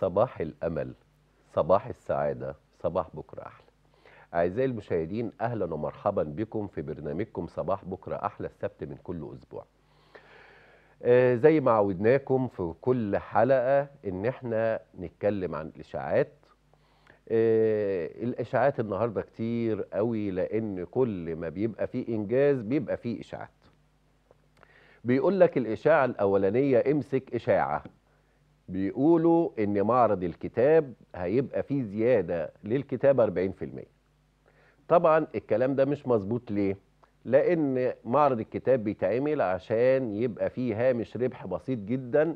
صباح الأمل صباح السعادة صباح بكرة أحلى أعزائي المشاهدين أهلا ومرحبا بكم في برنامجكم صباح بكرة أحلى السبت من كل أسبوع آه زي ما عودناكم في كل حلقة إن احنا نتكلم عن الإشاعات آه الإشاعات النهاردة كتير قوي لأن كل ما بيبقى فيه إنجاز بيبقى فيه إشاعات بيقول لك الإشاعة الأولانية امسك إشاعة بيقولوا ان معرض الكتاب هيبقى فيه زياده للكتاب 40% طبعا الكلام ده مش مظبوط ليه لان معرض الكتاب بيتعمل عشان يبقى فيه هامش ربح بسيط جدا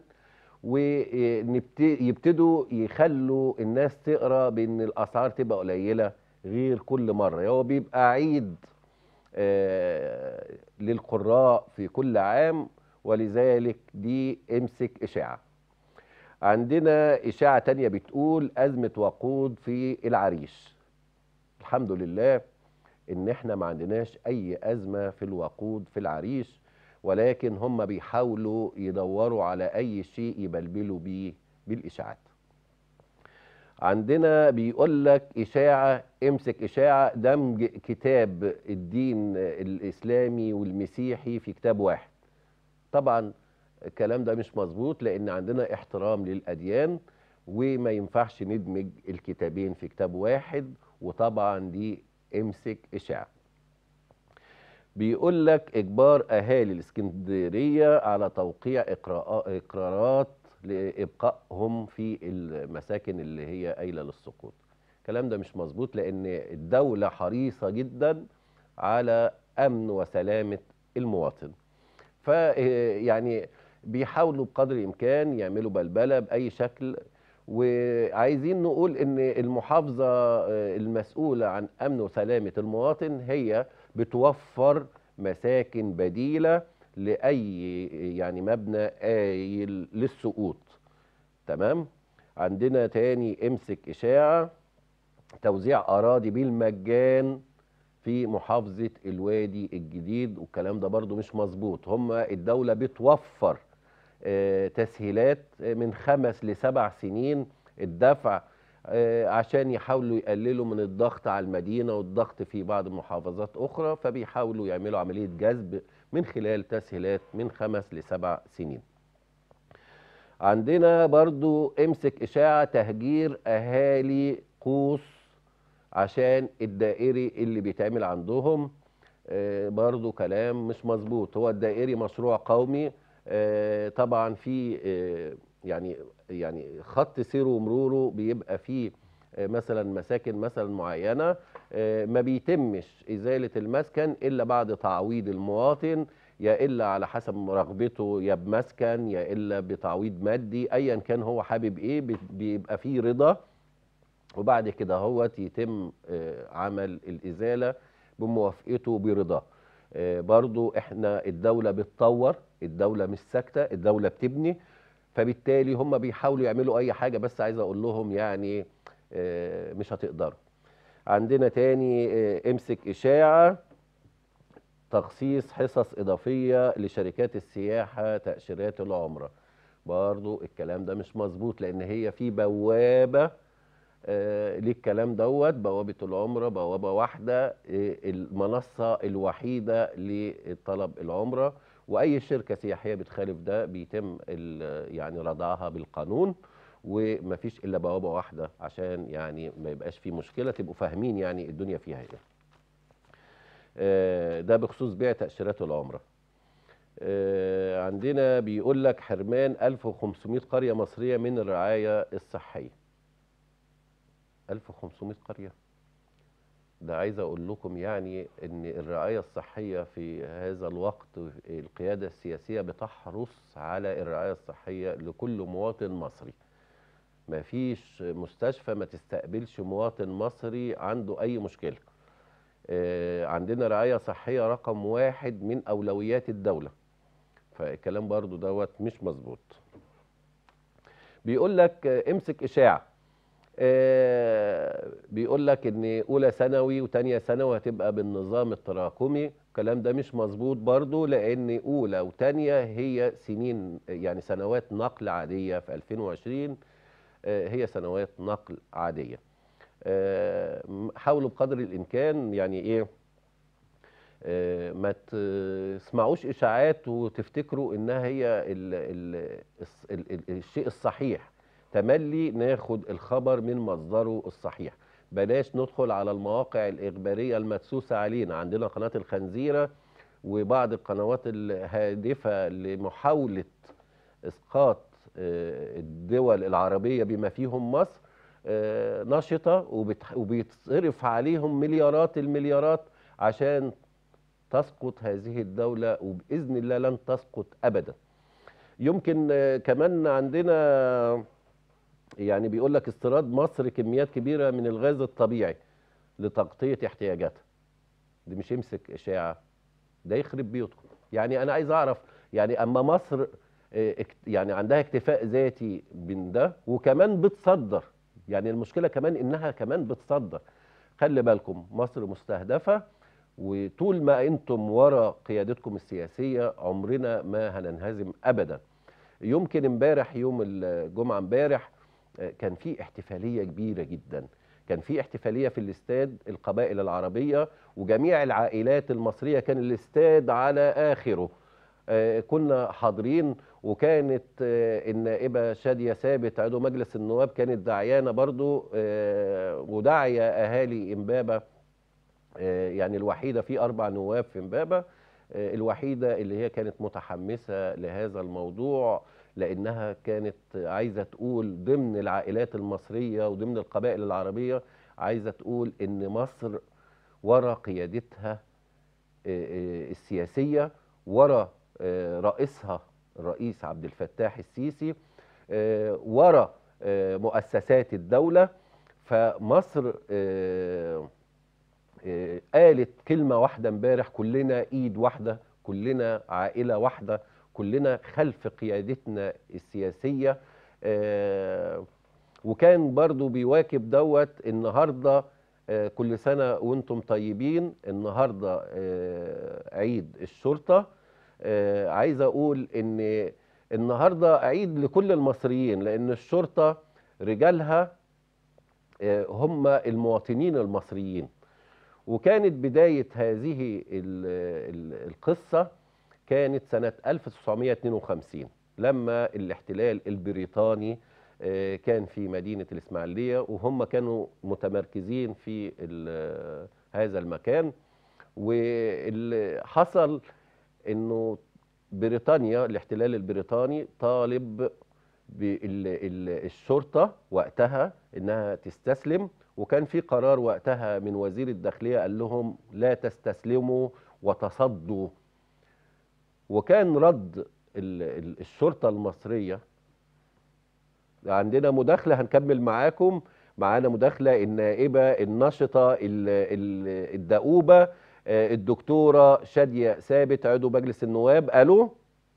ويبتدوا يخلوا الناس تقرا بان الاسعار تبقى قليله غير كل مره هو بيبقى عيد آه للقراء في كل عام ولذلك دي امسك اشاعه عندنا إشاعة تانية بتقول أزمة وقود في العريش الحمد لله إن إحنا ما عندناش أي أزمة في الوقود في العريش ولكن هم بيحاولوا يدوروا على أي شيء يبلبلوا بيه بالإشاعات عندنا بيقول لك إشاعة امسك إشاعة دمج كتاب الدين الإسلامي والمسيحي في كتاب واحد طبعا الكلام ده مش مظبوط لان عندنا احترام للاديان وما ينفعش ندمج الكتابين في كتاب واحد وطبعا دي امسك اشاعه بيقول لك اجبار اهالي الاسكندريه على توقيع اقرارات لابقائهم في المساكن اللي هي قايله للسقوط الكلام ده مش مظبوط لان الدوله حريصه جدا على امن وسلامه المواطن فيعني بيحاولوا بقدر الامكان يعملوا بلبله باي شكل وعايزين نقول ان المحافظه المسؤوله عن امن وسلامه المواطن هي بتوفر مساكن بديله لاي يعني مبنى قايل للسقوط تمام عندنا تاني امسك اشاعه توزيع اراضي بالمجان في محافظه الوادي الجديد والكلام ده برضو مش مظبوط هم الدوله بتوفر تسهيلات من خمس لسبع سنين الدفع عشان يحاولوا يقللوا من الضغط على المدينة والضغط في بعض المحافظات أخرى فبيحاولوا يعملوا عملية جذب من خلال تسهيلات من خمس لسبع سنين عندنا برضو امسك إشاعة تهجير أهالي قوس عشان الدائري اللي بيتعمل عندهم برضو كلام مش مظبوط هو الدائري مشروع قومي آه طبعا في آه يعني يعني خط سيره ومروره بيبقى فيه آه مثلا مساكن مثلا معينه ما بيتمش ازاله المسكن الا بعد تعويض المواطن يا الا على حسب رغبته يا بمسكن يا الا بتعويض مادي ايا كان هو حابب ايه بيبقى فيه رضا وبعد كده هو يتم عمل الازاله بموافقته برضاه برضو احنا الدولة بتطور الدولة مش ساكتة الدولة بتبني فبالتالي هم بيحاولوا يعملوا اي حاجة بس عايز اقول لهم يعني مش هتقدروا عندنا تاني امسك اشاعة تخصيص حصص اضافية لشركات السياحة تأشيرات العمرة برضو الكلام ده مش مظبوط لان هي في بوابة آه للكلام دوت بوابة العمرة بوابة واحدة آه المنصة الوحيدة لطلب العمرة وأي شركة سياحية بتخالف ده بيتم يعني ردعها بالقانون ومفيش إلا بوابة واحدة عشان يعني ما يبقاش في مشكلة تبقوا فاهمين يعني الدنيا فيها إيه آه ده بخصوص بيع تأشيرات العمرة عندنا بيقول لك حرمان 1500 قرية مصرية من الرعاية الصحية 1500 قرية ده عايز أقول لكم يعني أن الرعاية الصحية في هذا الوقت القيادة السياسية بتحرص على الرعاية الصحية لكل مواطن مصري ما فيش مستشفى ما تستقبلش مواطن مصري عنده أي مشكلة عندنا رعاية صحية رقم واحد من أولويات الدولة فالكلام برضو دوت مش مظبوط بيقول لك امسك إشاعة آه بيقول لك ان اولى ثانوي وثانيه ثانوي هتبقى بالنظام التراكمي الكلام ده مش مظبوط برضو لان اولى وثانيه هي سنين يعني سنوات نقل عاديه في 2020 آه، هي سنوات نقل عاديه آه، م- حاولوا بقدر الامكان يعني ايه آه، ما تسمعوش اشاعات وتفتكروا انها هي ال ال الص- ال ال الشيء الصحيح تملي ناخد الخبر من مصدره الصحيح بلاش ندخل على المواقع الاخباريه المدسوسه علينا عندنا قناه الخنزيره وبعض القنوات الهادفه لمحاوله اسقاط آه، الدول العربيه بما فيهم مصر آه، نشطه وبتح- وبيتصرف عليهم مليارات المليارات عشان تسقط هذه الدولة وبإذن الله لن تسقط أبدا يمكن آه، كمان عندنا يعني بيقول لك استيراد مصر كميات كبيرة من الغاز الطبيعي لتغطية احتياجاتها دي مش يمسك إشاعة ده يخرب بيوتكم يعني أنا عايز أعرف يعني أما مصر آه، اكت- يعني عندها اكتفاء ذاتي من ده وكمان بتصدر يعني المشكلة كمان إنها كمان بتصدر خلي بالكم مصر مستهدفة وطول ما انتم ورا قيادتكم السياسيه عمرنا ما هننهزم ابدا يمكن امبارح يوم الجمعه امبارح آه، كان في احتفاليه كبيره جدا كان في احتفاليه في الاستاد القبائل العربيه وجميع العائلات المصريه كان الاستاد على اخره آه، كنا حاضرين وكانت آه، النائبه شاديه ثابت عضو مجلس النواب كانت داعيانه برضو آه، وداعيه اهالي امبابه آه، يعني الوحيده في اربع نواب في امبابه آه، الوحيده اللي هي كانت متحمسه لهذا الموضوع لانها كانت عايزه تقول ضمن العائلات المصريه وضمن القبائل العربيه عايزه تقول ان مصر ورا قيادتها آه، آه، السياسيه ورا آه، رئيسها الرئيس عبد الفتاح السيسي آه، ورا آه، مؤسسات الدوله فمصر آه، آه، قالت كلمة واحدة امبارح كلنا ايد واحدة كلنا عائلة واحدة كلنا خلف قيادتنا السياسية آه، وكان برضو بيواكب دوت النهاردة آه، كل سنة وانتم طيبين النهاردة آه، عيد الشرطة آه، عايز اقول ان النهاردة عيد لكل المصريين لان الشرطة رجالها آه، هم المواطنين المصريين وكانت بداية هذه ال- ال- القصة كانت سنة 1952 لما الاحتلال البريطاني آه، كان في مدينة الإسماعيلية وهم كانوا متمركزين في ال- هذا المكان واللي حصل انه بريطانيا الاحتلال البريطاني طالب بالشرطة وقتها انها تستسلم وكان في قرار وقتها من وزير الداخلية قال لهم لا تستسلموا وتصدوا وكان رد ال- ال- الشرطة المصرية عندنا مداخلة هنكمل معاكم معانا مداخلة النائبة النشطة ال- ال- الدؤوبة آه، الدكتورة شادية ثابت عضو مجلس النواب ألو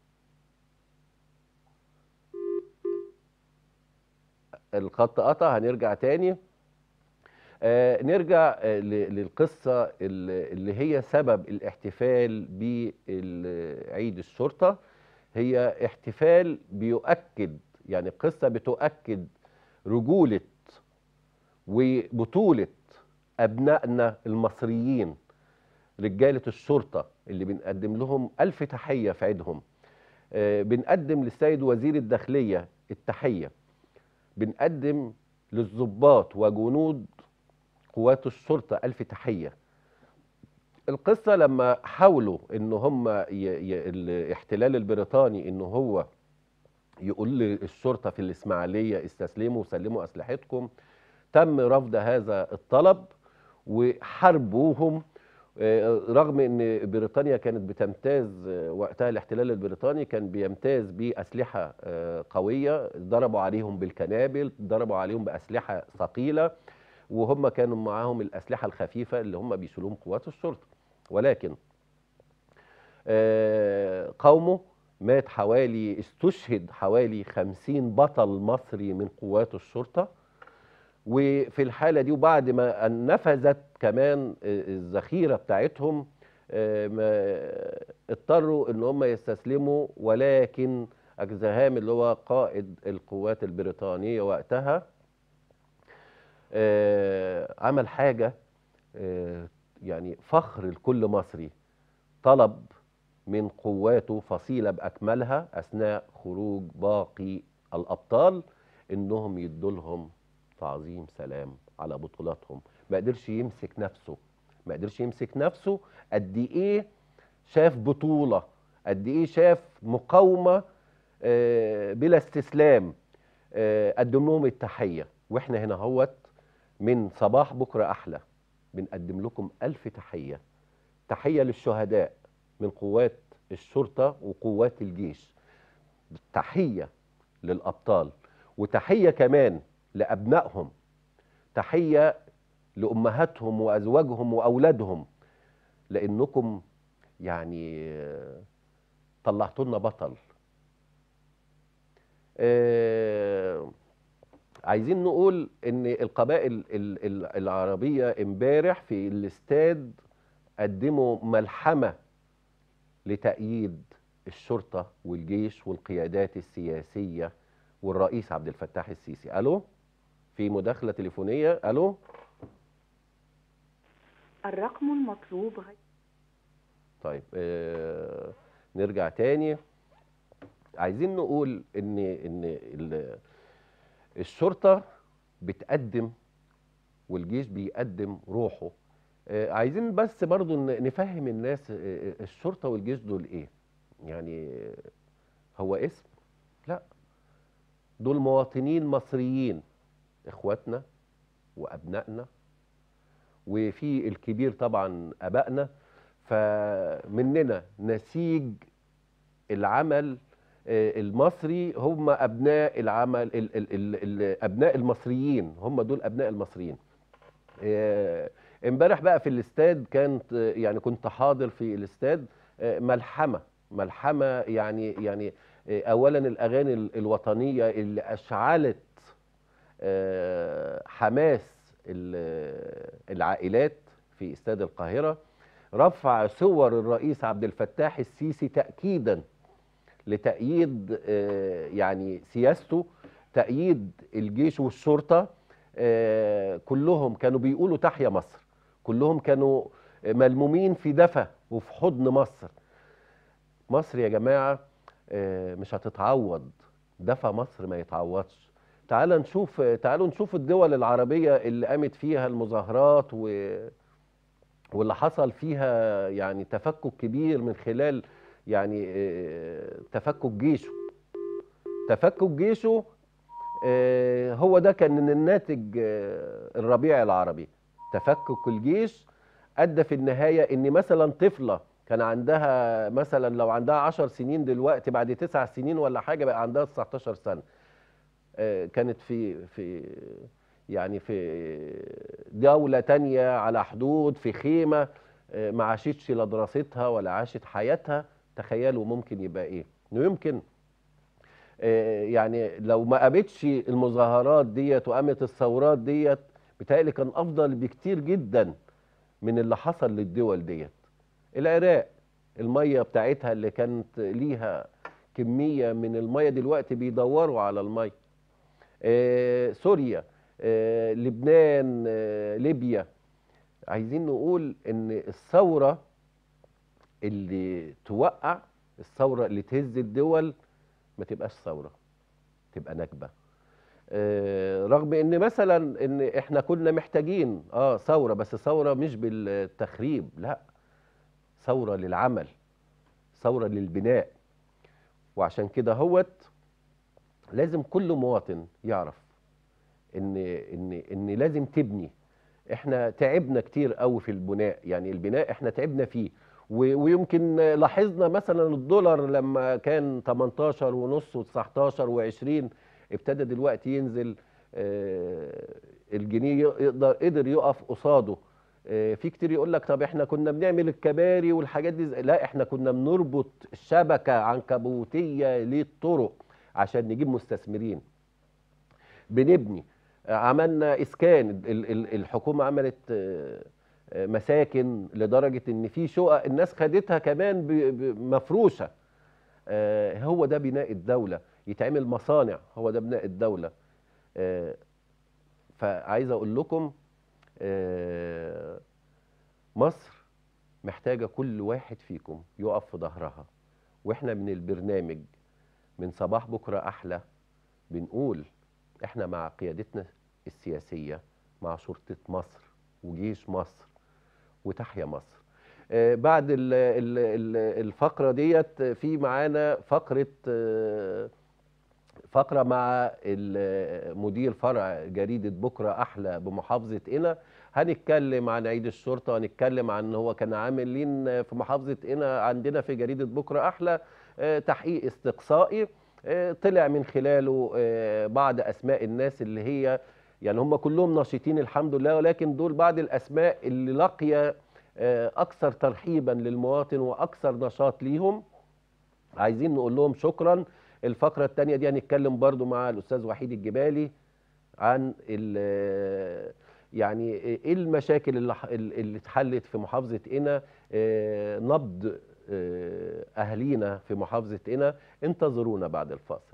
الخط قطع هنرجع تاني آه نرجع آه ل- للقصة ال- اللي هي سبب الاحتفال بعيد الشرطة هي احتفال بيؤكد يعني قصة بتؤكد رجولة وبطولة أبنائنا المصريين رجالة الشرطة اللي بنقدم لهم ألف تحية في عيدهم آه بنقدم للسيد وزير الداخلية التحية بنقدم للضباط وجنود قوات الشرطة ألف تحية القصة لما حاولوا ان هم ي... ي... الاحتلال البريطاني ان هو يقول للشرطة في الإسماعيلية استسلموا وسلموا أسلحتكم تم رفض هذا الطلب وحاربوهم آه، رغم ان بريطانيا كانت بتمتاز آه، وقتها الاحتلال البريطاني كان بيمتاز باسلحه آه، قويه ضربوا عليهم بالكنابل ضربوا عليهم باسلحه ثقيله وهم كانوا معاهم الاسلحه الخفيفه اللي هم بيشيلوهم قوات الشرطه ولكن آه، قومه مات حوالي استشهد حوالي خمسين بطل مصري من قوات الشرطة وفي الحالة دي وبعد ما أن نفذت كمان آه، الذخيرة بتاعتهم آه، ما اضطروا ان هم يستسلموا ولكن اكزهام اللي هو قائد القوات البريطانيه وقتها آه، عمل حاجه آه، يعني فخر لكل مصري طلب من قواته فصيله باكملها اثناء خروج باقي الابطال انهم يدوا لهم تعظيم سلام على بطولاتهم ما قدرش يمسك نفسه ما قدرش يمسك نفسه قد ايه شاف بطوله قد ايه شاف مقاومه آه، بلا استسلام آه، قدم لهم التحيه واحنا هنا هوت من صباح بكره احلى بنقدم لكم الف تحيه تحيه للشهداء من قوات الشرطه وقوات الجيش تحيه للابطال وتحيه كمان لابنائهم تحيه لامهاتهم وازواجهم واولادهم لانكم يعني آه، طلعتوا لنا بطل آه، عايزين نقول ان القبائل ال- ال- العربيه امبارح في الاستاد قدموا ملحمه لتأييد الشرطه والجيش والقيادات السياسيه والرئيس عبد الفتاح السيسي الو في مداخله تليفونيه الو الرقم المطلوب غير طيب آه نرجع تاني عايزين نقول ان ان ال- الشرطه بتقدم والجيش بيقدم روحه آه عايزين بس برضو ن- نفهم الناس آه، الشرطه والجيش دول ايه يعني آه، هو اسم لا دول مواطنين مصريين اخواتنا وابنائنا وفي الكبير طبعا ابائنا فمننا نسيج العمل آه، المصري هم ابناء العمل ال ال ال ال ابناء المصريين هم دول ابناء المصريين آه، امبارح بقى في الاستاد كانت آه، يعني كنت حاضر في الاستاد آه، ملحمه ملحمه يعني يعني آه، اولا الاغاني ال- الوطنيه اللي اشعلت آه، حماس ال- العائلات في استاد القاهره رفع صور الرئيس عبد الفتاح السيسي تاكيدا لتأييد آه، يعني سياسته تأييد الجيش والشرطة آه، كلهم كانوا بيقولوا تحيا مصر كلهم كانوا ملمومين في دفى وفي حضن مصر مصر يا جماعة آه، مش هتتعوض دفى مصر ما يتعوضش تعال نشوف تعالوا نشوف الدول العربية اللي قامت فيها المظاهرات و... واللي حصل فيها يعني تفكك كبير من خلال يعني آه، تفكك جيشه تفكك جيشه آه، هو ده كان من الناتج آه، الربيع العربي تفكك الجيش ادى في النهايه ان مثلا طفله كان عندها مثلا لو عندها 10 سنين دلوقتي بعد تسع سنين ولا حاجه بقى عندها 19 سنه آه، كانت في في يعني في دولة تانية على حدود في خيمة آه، ما عاشتش لا دراستها ولا عاشت حياتها تخيلوا ممكن يبقى ايه انه يمكن آه، يعني لو ما قامتش المظاهرات ديت وقامت الثورات ديت بتهيألي كان افضل بكتير جدا من اللي حصل للدول ديت العراق المية بتاعتها اللي كانت ليها كمية من المية دلوقتي بيدوروا على المية آه، سوريا آه، لبنان آه، ليبيا عايزين نقول ان الثورة اللي توقع الثورة اللي تهز الدول ما تبقاش ثورة تبقى نكبة آه، رغم ان مثلا ان احنا كنا محتاجين اه ثورة بس ثورة مش بالتخريب لا ثورة للعمل ثورة للبناء وعشان كده هوت لازم كل مواطن يعرف ان ان ان لازم تبني احنا تعبنا كتير قوي في البناء يعني البناء احنا تعبنا فيه و- ويمكن لاحظنا مثلا الدولار لما كان 18 ونص و19 و20 ابتدى دلوقتي ينزل آه، الجنيه يقدر قدر يقف قصاده آه، في كتير يقول لك طب احنا كنا بنعمل الكباري والحاجات دي زي- لا احنا كنا بنربط شبكة عنكبوتية للطرق عشان نجيب مستثمرين بنبني عملنا اسكان ال- ال- الحكومه عملت آه، آه، مساكن لدرجه ان في شقق الناس خدتها كمان ب- ب- مفروشه آه، هو ده بناء الدولة يتعمل مصانع هو ده بناء الدولة آه، فعايز أقول لكم آه، مصر محتاجة كل واحد فيكم يقف في ظهرها واحنا من البرنامج من صباح بكرة أحلى بنقول احنا مع قيادتنا السياسية مع شرطة مصر وجيش مصر وتحيا مصر آه، بعد ال- ال- ال- الفقرة ديت في معانا فقرة آه، فقرة مع ال- مدير فرع جريدة بكرة أحلى بمحافظة قنا هنتكلم عن عيد الشرطة هنتكلم عن هو كان عاملين في محافظة قنا عندنا في جريدة بكرة أحلى آه، تحقيق استقصائي آه، طلع من خلاله آه، بعض أسماء الناس اللي هي يعني هم كلهم نشيطين الحمد لله ولكن دول بعض الأسماء اللي لاقية آه، أكثر ترحيبا للمواطن وأكثر نشاط ليهم عايزين نقول لهم شكرا الفقرة الثانية دي هنتكلم برضو مع الأستاذ وحيد الجبالي عن ال- يعني ايه المشاكل اللي ح- اللي اتحلت في محافظة قنا آه، نبض آه، أهلينا في محافظة قنا انتظرونا بعد الفاصل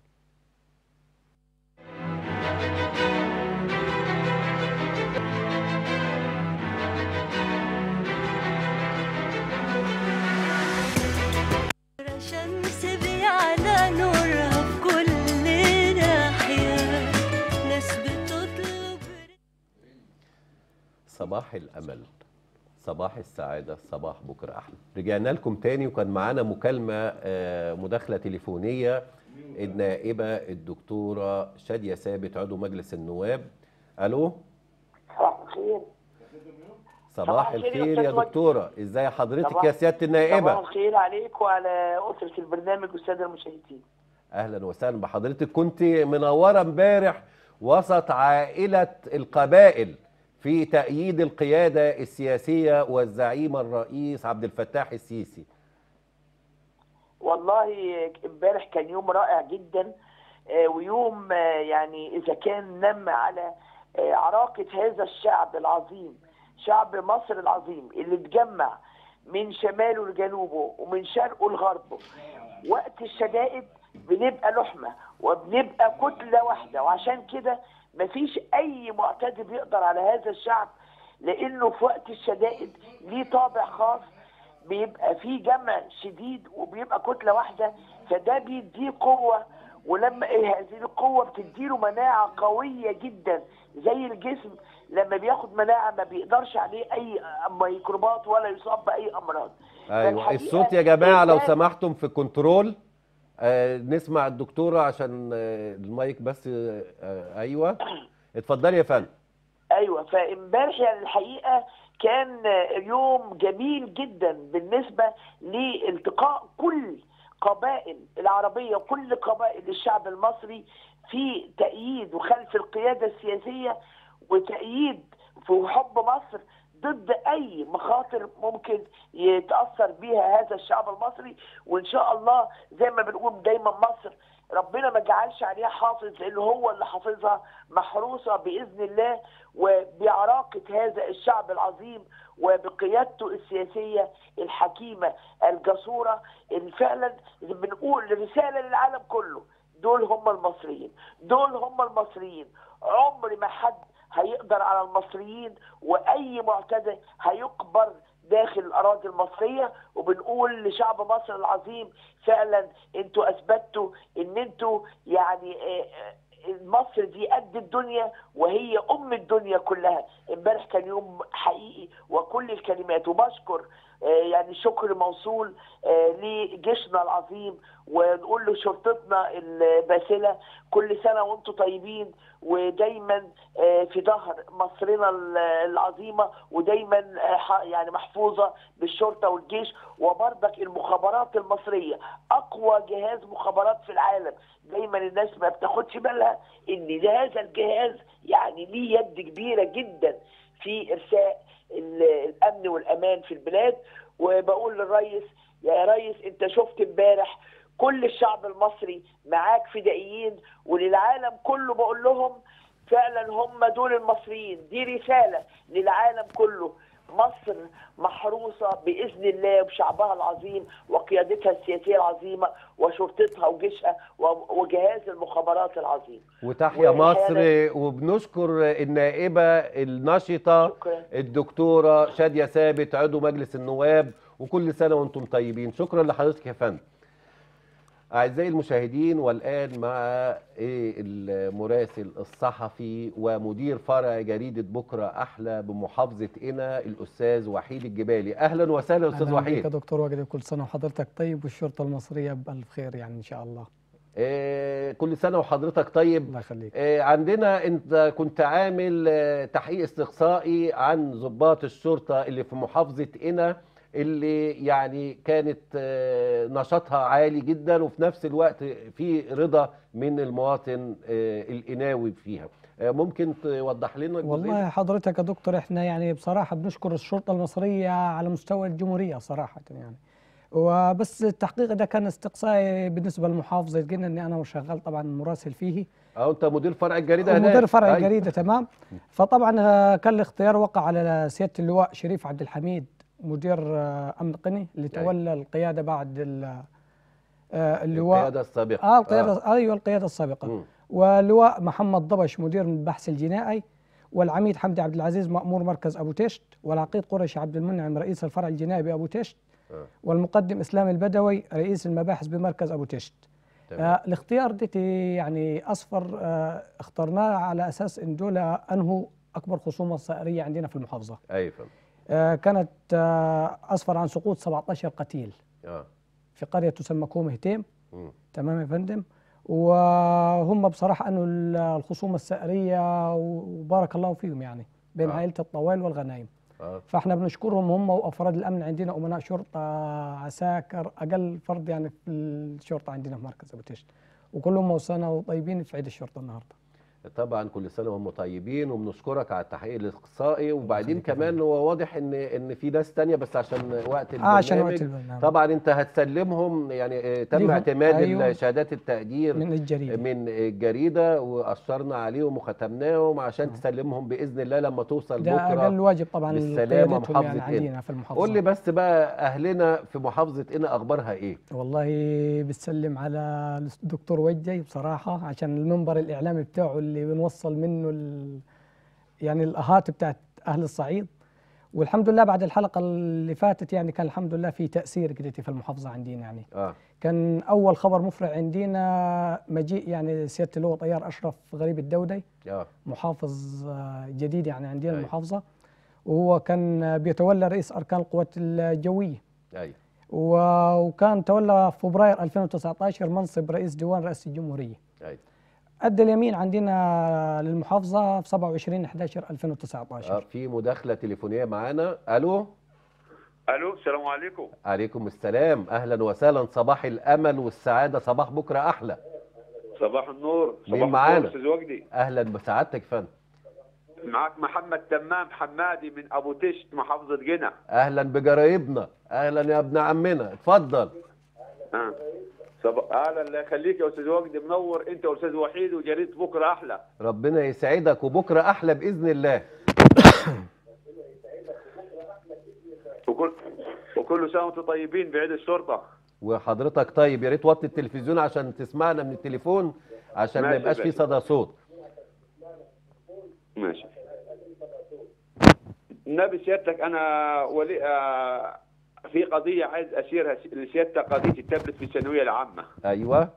شمس بيعلى نورها في كل ناحية ناس بتطلب صباح الأمل صباح السعادة صباح بكرة أحلى رجعنا لكم تاني وكان معانا مكالمة آه، مداخلة تليفونية النائبة الدكتورة شادية ثابت عضو مجلس النواب ألو صباح الخير صباح صباح الخير يا الخير يا أستاذ وجدي. دكتورة ازاي حضرتك صباح- يا سيادة صباح النائبة الخير عليك وعلى أسرة البرنامج والسادة المشاهدين اهلا وسهلا بحضرتك كنت منوره امبارح وسط عائله القبائل في تأييد القياده السياسيه والزعيم الرئيس عبد الفتاح السيسي والله امبارح كان يوم رائع جدا آه، ويوم آه، يعني إذا كان نم على آه، عراقة هذا الشعب العظيم شعب مصر العظيم اللي اتجمع من شماله لجنوبه ومن شرقه لغربه وقت الشدائد بنبقى لحمة وبنبقى كتلة واحدة وعشان كده مفيش أي معتدي بيقدر على هذا الشعب لأنه في وقت الشدائد ليه طابع خاص بيبقى في جمع شديد وبيبقى كتله واحده فده بيديه قوه ولما إيه هذه القوه بتديله مناعه قويه جدا زي الجسم لما بياخد مناعه ما بيقدرش عليه اي ميكروبات ولا يصاب باي امراض ايوه فالحقيقة الصوت يا جماعه لو الناس- سمحتم في كنترول آه نسمع الدكتوره عشان آه المايك بس آه آه ايوه اتفضلي يا فندم ايوه فامبارح يعني الحقيقه كان يوم جميل جدا بالنسبه لالتقاء كل قبائل العربيه وكل قبائل الشعب المصري في تأييد وخلف القياده السياسيه وتأييد في حب مصر ضد اي مخاطر ممكن يتاثر بيها هذا الشعب المصري وان شاء الله زي ما بنقول دايما مصر ربنا ما جعلش عليها حافظ لانه هو اللي حافظها محروسه باذن الله وبعراقه هذا الشعب العظيم وبقيادته السياسيه الحكيمه الجسوره اللي فعلا بنقول رساله للعالم كله دول هم المصريين دول هم المصريين عمر ما حد هيقدر على المصريين واي معتدى هيقبر داخل الاراضي المصريه وبنقول لشعب مصر العظيم فعلا انتوا اثبتوا ان انتوا يعني آه، آه، مصر دي قد الدنيا وهي ام الدنيا كلها امبارح كان يوم حقيقي وكل الكلمات وبشكر آه، يعني شكر موصول آه، لجيشنا العظيم ونقول له شرطتنا الباسله كل سنه وانتم طيبين ودايما آه، في ظهر مصرنا ال- العظيمه ودايما آه، ح- يعني محفوظه بالشرطه والجيش وبرضك المخابرات المصريه اقوى جهاز مخابرات في العالم دايما الناس ما بتاخدش بالها ان ده هذا الجهاز يعني ليه يد كبيره جدا في ارساء ال- الامن والامان في البلاد وبقول للرئيس يا ريس انت شفت امبارح كل الشعب المصري معاك فدائيين وللعالم كله بقول لهم فعلا هم دول المصريين دي رسالة للعالم كله مصر محروسه باذن الله بشعبها العظيم وقيادتها السياسيه العظيمه وشرطتها وجيشها و- وجهاز المخابرات العظيم وتحيا والحقيقة مصر وبنشكر النائبة النشطة شكرا الدكتورة شادية ثابت عضو مجلس النواب وكل سنة وانتم طيبين شكرا لحضرتك يا فندم أعزائي المشاهدين والآن مع إيه المراسل الصحفي ومدير فرع جريدة بكرة أحلى بمحافظة قنا الأستاذ وحيد الجبالي أهلا وسهلا أستاذ أهلاً بك يا وحيد دكتور وجدي كل سنة وحضرتك طيب والشرطة المصرية بألف خير يعني إن شاء الله إيه كل سنة وحضرتك طيب الله يخليك آه، عندنا انت كنت عامل آه، تحقيق استقصائي عن ضباط الشرطه اللي في محافظه قنا اللي يعني كانت آه، نشاطها عالي جدا وفي نفس الوقت في رضا من المواطن آه، القناوي فيها آه، ممكن توضح لنا الجزئية دي؟ والله حضرتك يا دكتور احنا يعني بصراحة بنشكر الشرطة المصرية على مستوى الجمهورية صراحة يعني وبس التحقيق ده كان استقصائي بالنسبة لمحافظة قلنا اني انا شغال طبعا مراسل فيه اه انت مدير فرع الجريده هناك مدير فرع أيوة. الجريدة تمام فطبعا آه، كان الاختيار وقع على سيادة اللواء شريف عبد الحميد مدير آه، امن قني اللي أيوة. تولى القيادة بعد ال- آه، اللواء القياده السابقه اه القيادة ايوه القيادة السابقة مم. ولواء محمد ضبش مدير البحث الجنائي والعميد حمدي عبد العزيز مأمور مركز أبو تشت والعقيد قرشي عبد المنعم رئيس الفرع الجنائي بأبو تشت آه. والمقدم إسلام البدوي رئيس المباحث بمركز أبو تشت تمام. آه الاختيار ديتي يعني أصفر آه اخترناه على أساس إن دول أنهوا أكبر خصومة صائرية عندنا في المحافظة ايوه فندم. آه كانت آه أصفر عن سقوط 17 قتيل اه في قرية تسمى كوم هتيم مم. تمام يا فندم وهم بصراحة أنه ال- الخصومة السائرية وبارك الله فيهم يعني بين آه. عائلة الطوال والغنايم اه فاحنا بنشكرهم هم وأفراد الأمن عندنا أمناء شرطة عساكر أقل فرد يعني في الشرطة عندنا في مركز أبو تشت وكلهم وسنة وطيبين في عيد الشرطة النهاردة طبعا كل سنه وهم طيبين وبنشكرك على التحقيق الاقصائي وبعدين يخليك يا كمان فندم. هو واضح ان ان في ناس تانية بس عشان وقت آه البرنامج عشان وقت البرنامج طبعا انت هتسلمهم يعني آه، تم ليهم. اعتماد أيوة. شهادات التقدير من الجريدة من الجريده واشرنا عليهم وختمناهم عشان تسلمهم باذن الله لما توصل ده بكره أقل واجب طبعا بالسلامة لقيادتهم يعني محافظة عندنا في المحافظة قول لي بس بقى اهلنا في محافظه قنا اخبارها ايه والله بتسلم على الدكتور وجدي بصراحة عشان المنبر الإعلامي بتاعه اللي بنوصل منه ال... يعني الأهات بتاعت أهل الصعيد والحمد لله بعد الحلقة اللي فاتت يعني كان الحمد لله في تأثير كده في المحافظة عندنا يعني اه كان أول خبر مفرح عندنا مجيء يعني سيادة اللواء طيار أشرف غريب الدودي اه محافظ آه، جديد يعني عندنا أيوة. المحافظة وهو كان بيتولى رئيس أركان القوات الجوية ايوه و- وكان تولى في فبراير 2019 منصب رئيس ديوان رئاسة الجمهورية ايوه أدى اليمين عندنا للمحافظة في 27 11 2019 اه في مداخله تليفونيه معانا الو الو السلام عليكم عليكم السلام اهلا وسهلا صباح الامل والسعاده صباح بكره احلى صباح النور مين صباح معانا؟ النور استاذ وجدي اهلا بسعادتك يا فندم معك محمد تمام حمادي من ابو تشت محافظه قنا اهلا بجرايبنا اهلا يا ابن عمنا اتفضل آه. صب... اهلا الله يخليك يا استاذ وجدي منور انت واستاذ وحيد وجريده بكره احلى ربنا يسعدك وبكره احلى باذن الله وكل وكل سنه وانتم طيبين بعيد الشرطه وحضرتك طيب يا ريت توطي التلفزيون عشان تسمعنا من التليفون عشان ما ماشي يبقاش في ماشي. صدى صوت ماشي نبي سيادتك انا ولي آه في قضيه عايز اشيرها لسيادتك قضيه التابلت في الثانويه العامه ايوه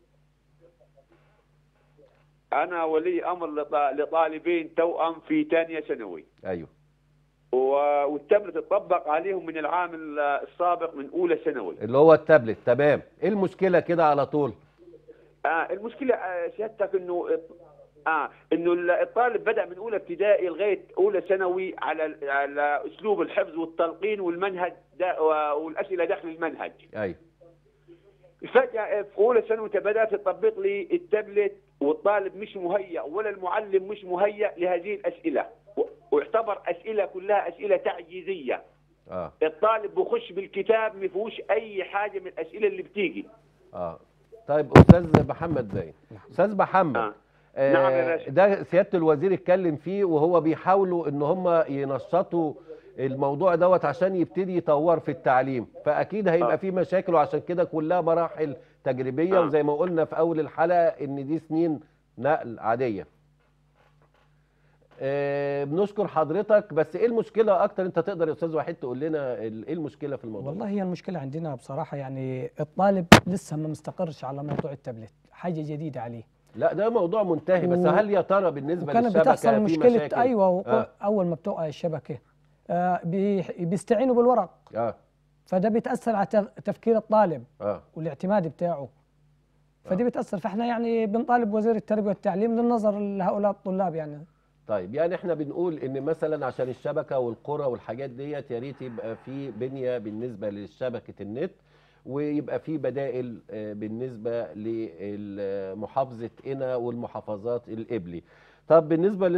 انا ولي امر لط- لطالبين توأم في ثانيه ثانوي ايوه و- والتابلت اتطبق عليهم من العام ال- السابق من اولى ثانوي اللي هو التابلت تمام ايه المشكله كده على طول آه المشكله آه سيادتك انه اه انه ال- الطالب بدا من اولى ابتدائي لغايه اولى ثانوي على على اسلوب الحفظ والتلقين والمنهج دا والاسئله داخل المنهج ايوه فجاه في اولى ثانوي انت بدات تطبق لي التابلت والطالب مش مهيأ ولا المعلم مش مهيأ لهذه الاسئله و- ويعتبر اسئله كلها اسئله تعجيزيه اه الطالب بيخش بالكتاب ما فيهوش اي حاجه من الاسئله اللي بتيجي اه طيب استاذ محمد باين استاذ محمد آه. آه نعم يا باشا. ده سياده الوزير اتكلم فيه وهو بيحاولوا ان هم ينشطوا الموضوع دوت عشان يبتدي يطور في التعليم فاكيد هيبقى آه. في مشاكل وعشان كده كلها مراحل تجريبيه آه. وزي ما قلنا في اول الحلقه ان دي سنين نقل عاديه آه، بنشكر حضرتك بس ايه المشكله اكتر انت تقدر يا استاذ وحيد تقول لنا ال- ايه المشكله في الموضوع والله هي المشكلة عندنا بصراحة يعني الطالب لسه ما مستقرش على موضوع التابلت حاجة جديدة عليه لا ده موضوع منتهي بس و- هل يا ترى بالنسبه وكانت للشبكه بتحصل في مشكلة مشاكل أيوة وقو- آه. أول ما بتقع الشبكة آه بي- بيستعينوا بالورق اه فده بيتأثر على تف- تفكير الطالب اه والاعتماد بتاعه فدي آه. بتأثر فاحنا يعني بنطالب وزير التربية والتعليم للنظر لهؤلاء الطلاب يعني طيب يعني احنا بنقول ان مثلا عشان الشبكه والقرى والحاجات ديت يا ريت يبقى في بنيه بالنسبه لشبكه النت ويبقى في بدائل آه، بالنسبه لمحافظه قنا والمحافظات القبلي. طب بالنسبه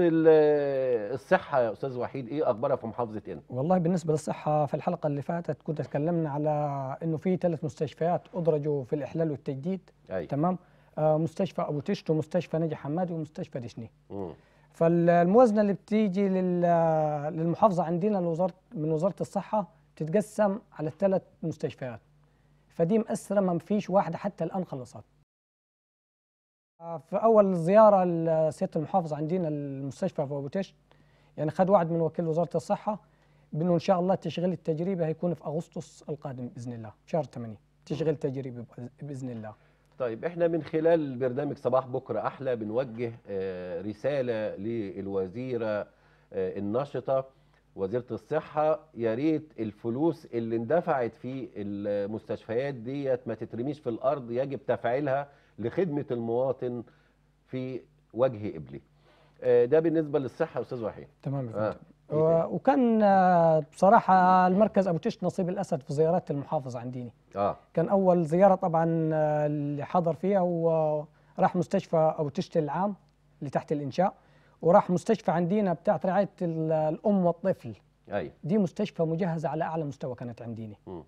للصحه يا استاذ وحيد ايه اخبارها في محافظه قنا؟ والله بالنسبة للصحة في الحلقة اللي فاتت كنت تكلمنا على إنه في ثلاث مستشفيات أدرجوا في الإحلال والتجديد ايوه تمام آه مستشفى أبو تشت ومستشفى نجي حمادي ومستشفى دشني مم. فالموازنة اللي بتيجي لل- للمحافظة عندنا لوزارة من وزارة الصحة تتقسم على الثلاث مستشفيات فدي مأثرة ما فيش واحدة حتى الآن خلصت آه، في أول زيارة لسيادة المحافظ عندنا المستشفى في أبو تشت يعني خد وعد من وكيل وزارة الصحة بأنه إن شاء الله التشغيل التجريبي هيكون في أغسطس القادم بإذن الله شهر 8 تشغيل تجريبي بإذن الله طيب احنا من خلال برنامج صباح بكره احلى بنوجه آه، رساله للوزيره آه، النشطه وزيره الصحه يا ريت الفلوس اللي اندفعت في المستشفيات ديت ما تترميش في الارض يجب تفعيلها لخدمه المواطن في وجه قبلي آه، ده بالنسبه للصحه يا استاذ وحيد تمام يا آه. فندم إيه و- تاني؟ وكان آه، بصراحة المركز أبو تشت نصيب الأسد في زيارات المحافظ عنديني اه كان أول زيارة طبعا آه، اللي حضر فيها وراح مستشفى أبو تشت العام اللي تحت الإنشاء وراح مستشفى عندنا بتاعت رعاية ال- الأم والطفل ايوه دي مستشفى مجهزة على أعلى مستوى كانت عندنا مم.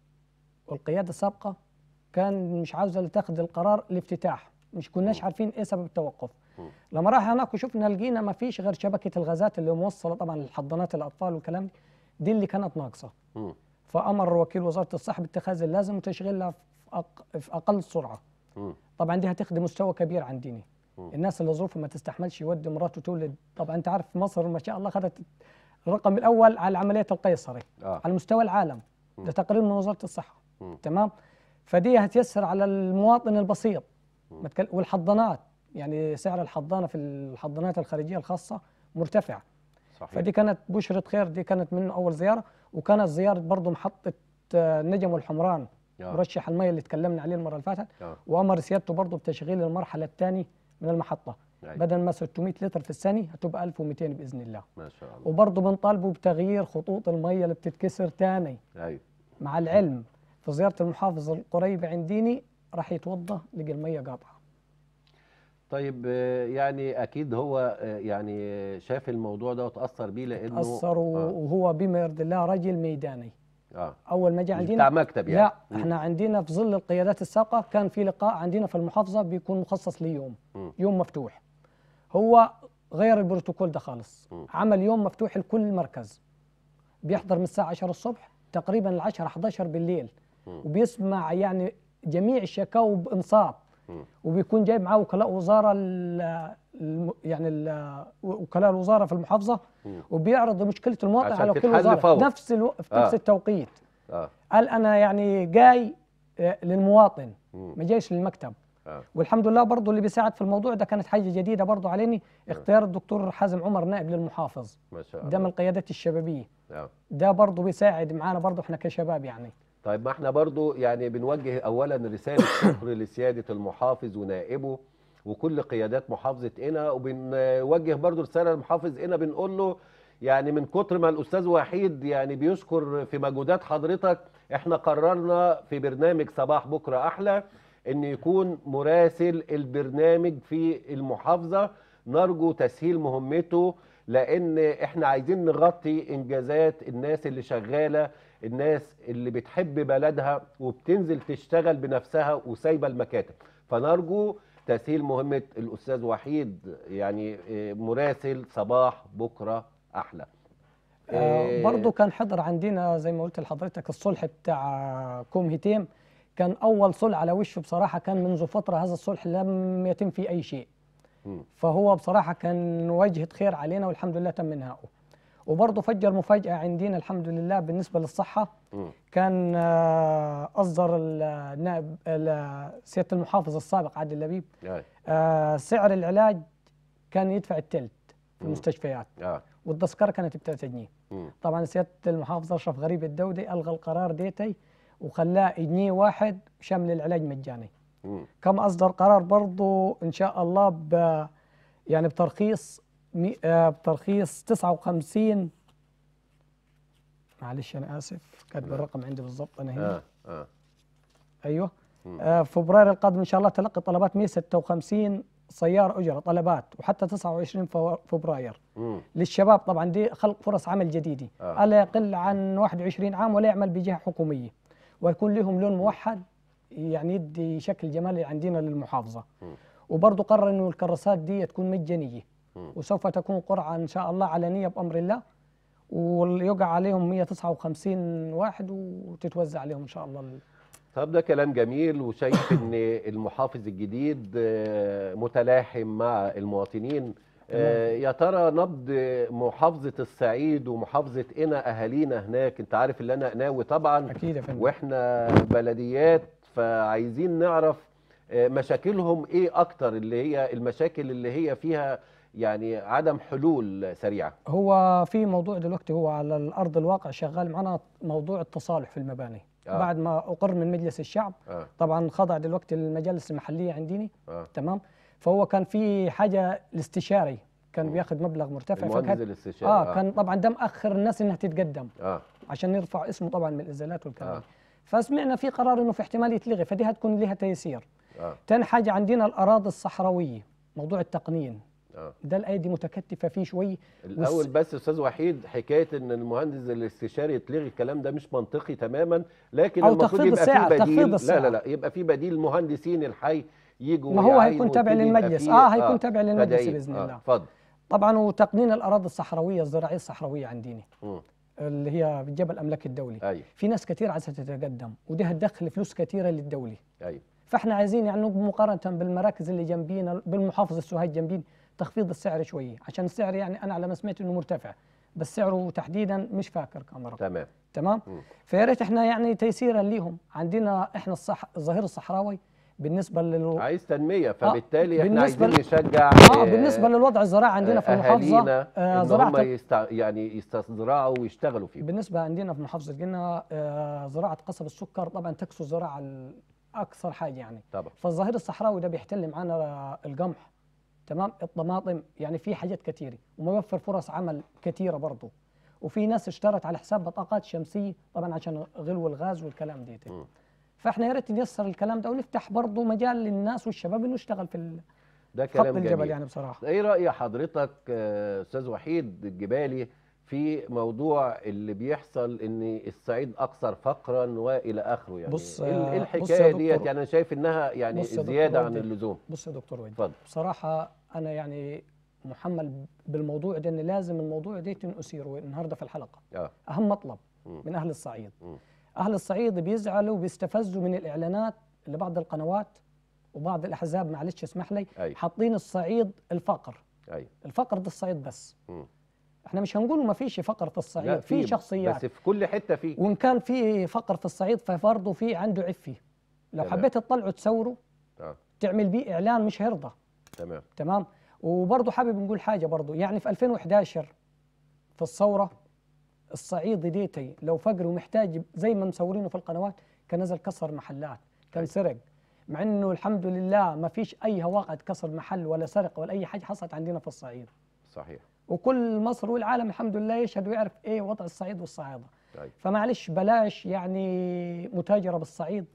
والقيادة السابقة كان مش عاوزة تاخذ القرار الافتتاح مش كناش عارفين ايه سبب التوقف مم. لما راح هناك وشفنا لقينا ما فيش غير شبكة الغازات اللي موصلة طبعا للحضانات الأطفال والكلام دي دي اللي كانت ناقصة مم. فأمر وكيل وزارة الصحة باتخاذ اللازم وتشغيلها في, أق... في أقل سرعة مم. طبعا دي هتخدم مستوى كبير عندنا مم. الناس اللي ظروفها ما تستحملش يودي مراته تولد طبعا انت عارف مصر ما شاء الله خدت الرقم الاول على عمليه القيصري اه على مستوى العالم مم. ده تقرير من وزاره الصحه مم. تمام فدي هتيسر على المواطن البسيط ما تكل- والحضانات يعني سعر الحضانه في الحضانات الخارجيه الخاصه مرتفع صحيح فدي كانت بشرة خير دي كانت منه أول زيارة وكانت زيارة برضه محطة آه، نجم والحمران آه. مرشح المية اللي تكلمنا عليه المرة اللي فاتت آه. وأمر سيادته برضه بتشغيل المرحلة الثانية من المحطة أيوة. بدل ما 600 لتر في الثانية هتبقى 1200 بإذن الله ما شاء الله وبرضه بنطالبه بتغيير خطوط المية اللي بتتكسر تاني ايوه مع العلم في زيارة المحافظ القريبة عنديني راح يتوضى لقى المية قاطعة طيب آه، يعني اكيد هو آه، يعني شاف الموضوع ده وتاثر بيه لانه أثر وهو بما يرضي الله رجل ميداني اه أول ما جاء مش عندنا بتاع مكتب يعني لا مم. احنا عندنا في ظل القيادات السابقه كان في لقاء عندنا في المحافظه بيكون مخصص ليوم مم. يوم مفتوح هو غير البروتوكول ده خالص مم. عمل يوم مفتوح لكل مركز بيحضر من الساعه 10 الصبح تقريبا ل 10 11 بالليل مم. وبيسمع يعني جميع الشكاوى بانصات مم. وبيكون جايب معاه وكلاء وزاره ال- الم- يعني ال- وكلاء الوزاره في المحافظه مم. وبيعرض مشكله المواطن عشان على وكيل تتحل الوزاره فورا. في نفس الو... في نفس آه. التوقيت اه قال انا يعني جاي آه، للمواطن مم. ما جايش للمكتب اه والحمد لله برضه اللي بيساعد في الموضوع ده كانت حاجه جديده برضه عليني اختيار الدكتور حازم عمر نائب للمحافظ ما شاء ده الله من القيادات الشبابيه آه. ده برضه بيساعد معانا برضه احنا كشباب يعني طيب ما احنا برضو يعني بنوجه اولا رساله شكر لسياده المحافظ ونائبه وكل قيادات محافظه قنا وبنوجه برضو رساله للمحافظ قنا بنقول له يعني من كتر ما الاستاذ وحيد يعني بيشكر في مجهودات حضرتك احنا قررنا في برنامج صباح بكره احلى ان يكون مراسل البرنامج في المحافظه نرجو تسهيل مهمته لان احنا عايزين نغطي انجازات الناس اللي شغاله الناس اللي بتحب بلدها وبتنزل تشتغل بنفسها وسايبه المكاتب فنرجو تسهيل مهمه الاستاذ وحيد يعني آه، مراسل صباح بكره احلى إيه. برضه كان حضر عندنا زي ما قلت لحضرتك الصلح بتاع كوم هيتيم كان اول صلح على وشه بصراحه كان منذ فتره هذا الصلح لم يتم فيه اي شيء مم. فهو بصراحه كان وجهه خير علينا والحمد لله تم انهائه وبرضه فجر مفاجاه عندنا الحمد لله بالنسبه للصحه مم. كان آه، اصدر النائب ال- سياده المحافظ السابق عادل لبيب أي. آه، سعر العلاج كان يدفع التلت في مم. المستشفيات اه والتذكره كانت ب 3 جنيه مم. طبعا سياده المحافظ اشرف غريب الدودي الغى القرار ديتي وخلاه جنيه واحد شامل العلاج مجاني مم. كما اصدر قرار برضو ان شاء الله ب يعني بترخيص مي- آه، بترخيص 59 معلش انا اسف كاتب الرقم عندي بالضبط انا هنا اه اه ايوه مم. آه فبراير القادم ان شاء الله تلقي طلبات 156 سياره اجره طلبات وحتى 29 فو- فبراير مم. للشباب طبعا دي خلق فرص عمل جديده آه. الا يقل عن 21 عام ولا يعمل بجهه حكوميه ويكون لهم لون موحد يعني يدي شكل جمالي عندنا للمحافظه مم. وبرضه قرر انه الكراسات دي تكون مجانيه مم. وسوف تكون قرعه ان شاء الله علنيه بامر الله ويقع عليهم 159 واحد وتتوزع عليهم ان شاء الله ال- طب ده كلام جميل وشايف ان المحافظ الجديد آه، متلاحم مع المواطنين آه، يا ترى نبض محافظة الصعيد ومحافظة قنا أهالينا هناك أنت عارف اللي أنا قناوي طبعا اكيد يا فندم واحنا بلديات فعايزين نعرف آه، مشاكلهم ايه اكتر اللي هي المشاكل اللي هي فيها يعني عدم حلول سريعة هو في موضوع دلوقتي هو على الارض الواقع شغال معنا موضوع التصالح في المباني آه. آه. بعد ما اقر من مجلس الشعب اه طبعا خضع دلوقتي المجالس المحليه عندنا اه تمام فهو كان في حاجه الاستشاري كان بياخذ مبلغ مرتفع المهندس فكان الاستشاري اه كان طبعا ده مأخر الناس انها تتقدم اه عشان يرفع اسمه طبعا من الازالات والكلام آه. آه. فسمعنا في قرار انه في احتمال يتلغي فدي هتكون لها تيسير اه تاني حاجه عندنا الاراضي الصحراويه موضوع التقنين اه ده الايدي متكتفه فيه شوي الاول بس استاذ وحيد حكايه ان المهندس الاستشاري يتلغي الكلام ده مش منطقي تماما لكن أو المفروض تخفيض يبقى السعر، في تخفيض بديل لا السعر. لا لا يبقى في بديل مهندسين الحي يجوا ما هو ويعاينوا هيكون تابع ويبتدي يبقى للمجلس. فيه- آه، هيكون تابع للمجلس بدايل. بإذن آه، الله. اتفضل طبعا وتقنين الاراضي الصحراويه الزراعيه الصحراويه عندنا مم. اللي هي بالجبل الاملاكي الدولي ايوه في ناس كثير عايزه تتقدم ودي هتدخل فلوس كثيره للدوله ايوه فاحنا عايزين يعني مقارنه بالمراكز اللي جنبينا بالمحافظه السوهاج جنبين تخفيض السعر شويه عشان السعر يعني انا على ما سمعت انه مرتفع بس سعره تحديدا مش فاكر كم رقم تمام تمام مم. فيا ريت احنا يعني تيسيرا ليهم عندنا احنا الصح الظهير الصحراوي بالنسبه لل عايز تنميه فبالتالي احنا بالنسبة عايزين نشجع اه بالنسبه للوضع الزراعي عندنا في المحافظه اهالينا آه ان زراعه هم يستع... يعني يستزرعوا ويشتغلوا فيه بالنسبة عندنا في محافظة قنا آه، زراعة قصب السكر طبعا تكسو الزراعة ال- أكثر حاجة يعني طبعا فالظهير الصحراوي ده بيحتل معانا القمح تمام الطماطم يعني في حاجات كثيرة وموفر فرص عمل كثيرة برضه وفي ناس اشترت على حساب بطاقات شمسية طبعا عشان غلو الغاز والكلام دي مم. فاحنا يا ريت نيسر الكلام ده ونفتح برضه مجال للناس والشباب انه يشتغل في ال- ده خط كلام الجبل جميل يعني بصراحة ايه راي حضرتك آه، استاذ وحيد الجبالي في موضوع اللي بيحصل ان الصعيد اكثر فقرا والى اخره يعني بص، ايه ال- آه، إيه بص الحكايه يا ديت دكتور- يعني انا شايف انها يعني بص يا دكتور زياده عن ودي. اللزوم بص يا دكتور ويد اتفضل بصراحة أنا يعني محمل بالموضوع ده إن لازم الموضوع ده أثيره النهارده في الحلقة اه أهم مطلب مم. من أهل الصعيد مم. أهل الصعيد بيزعلوا وبيستفزوا من الإعلانات اللي بعض القنوات وبعض الأحزاب معلش اسمح لي أيوة. حاطين الصعيد الفقر ايوه الفقر ده الصعيد بس مم. احنا مش هنقول ما فيش فقر في لا، الصعيد في شخصيات بس في كل حته في وإن كان في فقر في الصعيد فبرضه في عنده عفي لو تمام. حبيت تطلعه تصوره اه تعمل بيه إعلان مش هيرضى تمام تمام وبرضه حابب نقول حاجه برضه يعني في 2011 في الثوره الصعيدي ديتي لو فقر ومحتاج زي ما مصورينه في القنوات كان نزل كسر محلات كان سرق مع انه الحمد لله ما فيش اي واقعة كسر محل ولا سرقه ولا اي حاجه حصلت عندنا في الصعيد صحيح وكل مصر والعالم الحمد لله يشهد ويعرف ايه وضع الصعيد والصعايده طيب فمعلش بلاش يعني متاجره بالصعيد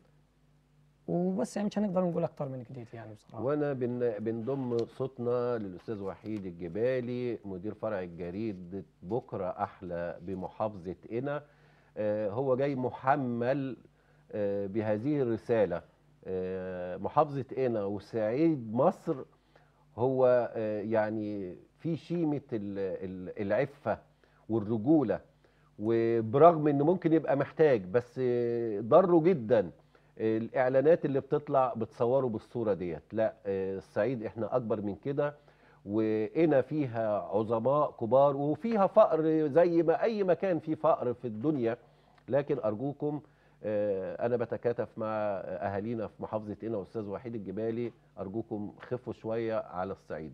وبس يعني مش هنقدر نقول اكتر من كده يعني بصراحه وانا بن بنضم صوتنا للاستاذ وحيد الجبالي مدير فرع الجريد بكره احلى بمحافظه قنا آه، هو جاي محمل آه، بهذه الرساله آه، محافظه قنا وصعيد مصر هو آه، يعني في شيمه ال- ال- العفه والرجوله وبرغم ان ممكن يبقى محتاج بس ضره جدا الاعلانات اللي بتطلع بتصوره بالصوره ديت لا الصعيد احنا اكبر من كده وهنا فيها عظماء كبار وفيها فقر زي ما اي مكان فيه فقر في الدنيا لكن ارجوكم آه، انا بتكاتف مع اهالينا في محافظه قنا استاذ وحيد الجبالي ارجوكم خفوا شويه على الصعيد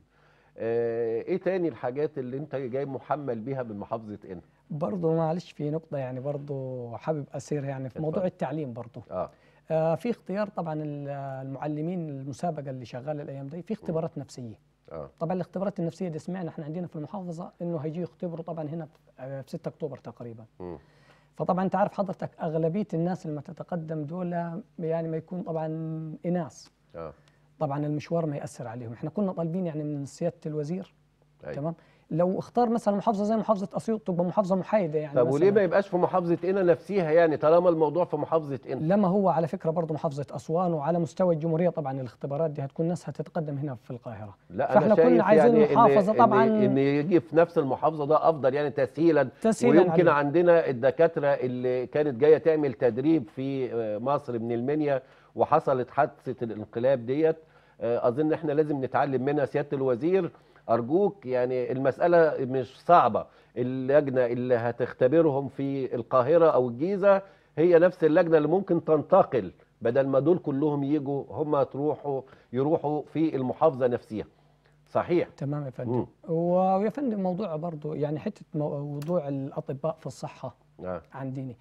آه، ايه تاني الحاجات اللي انت جاي محمل بيها من محافظه قنا برضه معلش في نقطة يعني برضه حابب أسير يعني في اتفضل. موضوع التعليم برضه اه آه في اختيار طبعا ال- المعلمين المسابقة اللي شغالة الأيام دي في اختبارات نفسية اه طبعا الاختبارات النفسية دي سمعنا احنا عندنا في المحافظة إنه هيجي يختبروا طبعا هنا في- آه، في 6 أكتوبر تقريبا مم. فطبعا انت عارف حضرتك اغلبيه الناس اللي ما تتقدم دول يعني ما يكون طبعا اناث اه طبعا المشوار ما ياثر عليهم احنا كنا طالبين يعني من سياده الوزير أيوة. تمام لو اختار مثلا محافظه زي محافظه اسيوط تبقى محافظه محايده يعني طب وليه مثلاً. ما يبقاش في محافظه قنا نفسها يعني طالما الموضوع في محافظه قنا لما هو على فكره برضه محافظه اسوان وعلى مستوى الجمهوريه طبعا الاختبارات دي هتكون ناس هتتقدم هنا في القاهره لا فإحنا انا كنا شايف عايزين يعني محافظة إن طبعاً- إن, ان يجي في نفس المحافظه ده افضل يعني تسهيلا تسهيلاً ويمكن عليهم. عندنا الدكاتره اللي كانت جايه تعمل تدريب في آه، مصر من المنيا وحصلت حادثه الانقلاب ديت آه، اظن احنا لازم نتعلم منها سياده الوزير ارجوك يعني المساله مش صعبه اللجنه اللي هتختبرهم في القاهره او الجيزه هي نفس اللجنه اللي ممكن تنتقل بدل ما دول كلهم يجوا هم تروحوا يروحوا في المحافظه نفسها صحيح تمام يا مم. فندم ويا فندم موضوع برضه يعني حته موضوع الاطباء في الصحه آه. عندنا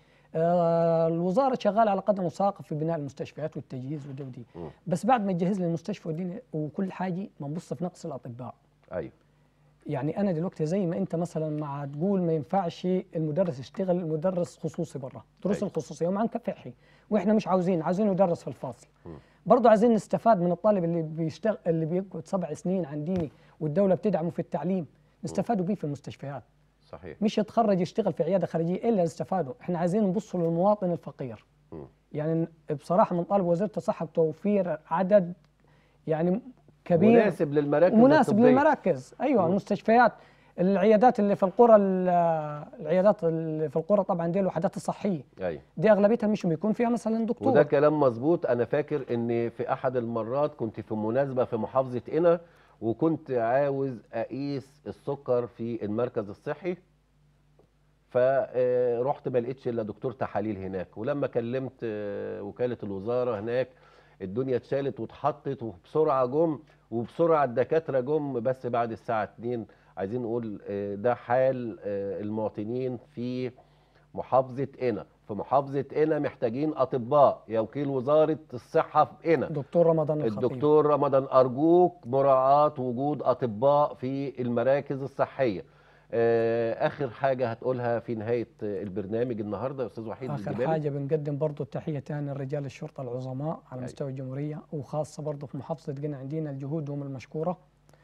آه الوزاره شغاله على قدم وساق في بناء المستشفيات والتجهيز وده ودي مم. بس بعد ما تجهز لي المستشفى ودي وكل حاجه ما نبص في نقص الاطباء ايوه يعني انا دلوقتي زي ما انت مثلا مع تقول ما ينفعش المدرس يشتغل المدرس خصوصي برا دروس أيوة. الخصوصيه ومع كفحي واحنا مش عاوزين عاوزين يدرس في الفاصل مم. برضه عايزين نستفاد من الطالب اللي بيشتغل اللي بيقعد سبع سنين عنديني والدوله بتدعمه في التعليم نستفادوا بيه في المستشفيات صحيح مش يتخرج يشتغل في عياده خارجيه الا نستفادوا احنا عايزين نبص للمواطن الفقير مم. يعني بصراحه من طالب وزاره الصحه بتوفير عدد يعني كبير مناسب للمراكز مناسب الطبية. للمراكز ايوه مم. المستشفيات العيادات اللي في القرى ال- العيادات اللي في القرى طبعا دي الوحدات الصحيه ايوه دي اغلبيتها مش بيكون فيها مثلا دكتور وده كلام مظبوط انا فاكر ان في احد المرات كنت في مناسبه في محافظه قنا وكنت عاوز اقيس السكر في المركز الصحي فرحت ما لقيتش الا دكتور تحاليل هناك ولما كلمت آه، وكاله الوزاره هناك الدنيا اتشالت واتحطت وبسرعه جم وبسرعه الدكاتره جم بس بعد الساعه 2 عايزين نقول آه، ده حال آه، المواطنين في محافظه قنا في محافظه قنا محتاجين اطباء يا وكيل وزاره الصحه في قنا دكتور رمضان الخطيب الدكتور رمضان ارجوك مراعاه وجود اطباء في المراكز الصحيه آه، اخر حاجه هتقولها في نهايه البرنامج النهارده يا استاذ وحيد اخر الجبالي حاجه بنقدم برضه التحيه تاني لرجال الشرطه العظماء على أيوة. مستوى الجمهوريه وخاصه برضه في محافظه قنا عندنا جهودهم المشكوره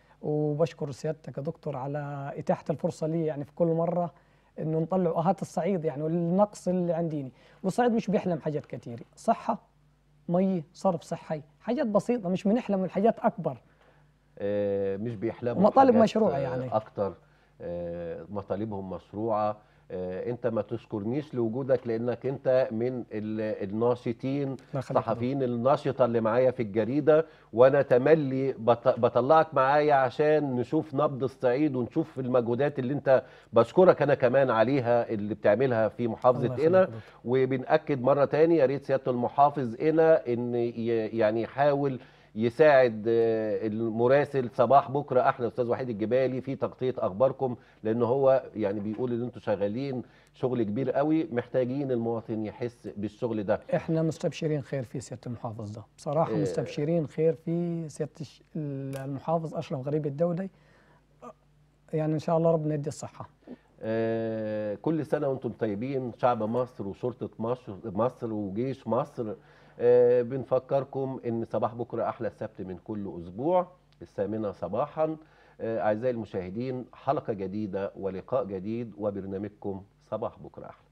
وبشكر سيادتك يا دكتور على اتاحه الفرصه لي يعني في كل مره انه نطلع اهات الصعيد يعني والنقص اللي عنديني والصعيد مش بيحلم حاجات كثيره صحه مي صرف صحي حاجات بسيطه مش بنحلم من حاجات اكبر آه، مش بيحلموا ومطالب بحاجات، مشروعة آه، يعني. اكتر آه، مطالبهم مشروعه آه، انت ما تشكرنيش لوجودك لانك انت من ال- الناشطين الله يخليك يا الصحفيين الناشطه اللي معايا في الجريده وانا تملي بط- بطلعك معايا عشان نشوف نبض الصعيد ونشوف المجهودات اللي انت بشكرك انا كمان عليها اللي بتعملها في محافظه الله يخليك قنا يا دكتور. وبنأكد مرة تاني يا ريت سيادة المحافظ هنا ان ي- يعني يحاول يساعد آه، المراسل صباح بكره احلى استاذ وحيد الجبالي في تغطيه اخباركم لان هو يعني بيقول ان انتم شغالين شغل كبير قوي محتاجين المواطن يحس بالشغل ده احنا مستبشرين خير في سياده المحافظ ده بصراحه إيه. مستبشرين خير في سياده الش- المحافظ اشرف غريب الدولي يعني ان شاء الله ربنا يدي الصحه آه، كل سنة وانتم طيبين شعب مصر وشرطة مصر, مصر وجيش مصر آه، بنفكركم ان صباح بكرة احلى السبت من كل اسبوع الثامنة صباحا آه، اعزائي المشاهدين حلقة جديدة ولقاء جديد وبرنامجكم صباح بكرة احلى